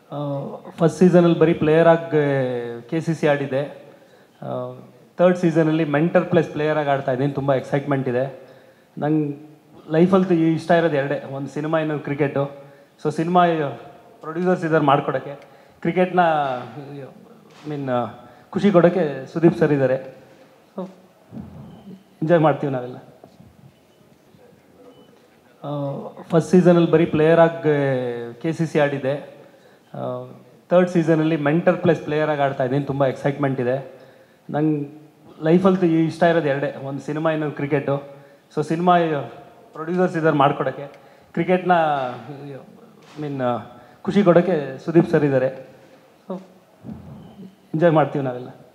first ಸೀಸನಲ್ಲಿ ಬರೀ player ಆಗಿ ಕೆ ಸಿ ಸಿ ಆಡಿದ್ದೆ ತರ್ಡ್ ಸೀಸನಲ್ಲಿ ಮೆಂಟರ್ ಪ್ಲಸ್ ಪ್ಲೇಯರ್ ಆಗಿ ಆಡ್ತಾ ಇದ್ದೀನಿ ತುಂಬ ಎಕ್ಸೈಟ್ಮೆಂಟ್ ಇದೆ ನಂಗೆ ಲೈಫಲ್ಲಿ ಇಷ್ಟ ಇರೋದು ಎರಡೇ ಒಂದು ಸಿನಿಮಾ ಇನ್ನೊಂದು ಕ್ರಿಕೆಟು ಸೊ ಸಿನಿಮಾ ಪ್ರೊಡ್ಯೂಸರ್ಸ್ ಇದ್ದಾರೆ ಮಾಡ್ಕೊಡೋಕ್ಕೆ ಕ್ರಿಕೆಟ್ನ ಮೀನ್ ಖುಷಿ ಕೊಡೋಕ್ಕೆ ಸುದೀಪ್ ಸರ್ ಇದ್ದಾರೆ ಸೊ ಎಂಜಾಯ್ ಮಾಡ್ತೀವಿ ನಾವೆಲ್ಲ ಫಸ್ಟ್ ಸೀಸನಲ್ಲಿ ಬರೀ ಪ್ಲೇಯರ್ ಆಗಿ ಕೆ ಸಿ ಸಿ ಆಡಿದ್ದೆ ತರ್ಡ್ ಸೀಸನಲ್ಲಿ ಮೆಂಟರ್ ಪ್ಲಸ್ ಪ್ಲೇಯರ್ ಆಗಿ ಆಡ್ತಾ ಇದ್ದೀನಿ ತುಂಬ ಎಕ್ಸೈಟ್ಮೆಂಟ್ ಇದೆ ನಂಗೆ ಲೈಫಲ್ಲಿ ಇಷ್ಟ ಇರೋದು ಎರಡೇ ಒಂದು ಸಿನಿಮಾ ಇನ್ನೊಂದು ಕ್ರಿಕೆಟು ಸೊ ಸಿನಿಮಾ ಪ್ರೊಡ್ಯೂಸರ್ಸ್ ಇದ್ದಾರೆ ಮಾಡ್ಕೊಡೋಕ್ಕೆ ಕ್ರಿಕೆಟ್ನ ಮೀನ್ ಖುಷಿ ಕೊಡೋಕ್ಕೆ ಸುದೀಪ್ ಸರ್ ಇದ್ದಾರೆ ಸೊ ಎಂಜಾಯ್ ಮಾಡ್ತೀವಿ ನಾವೆಲ್ಲ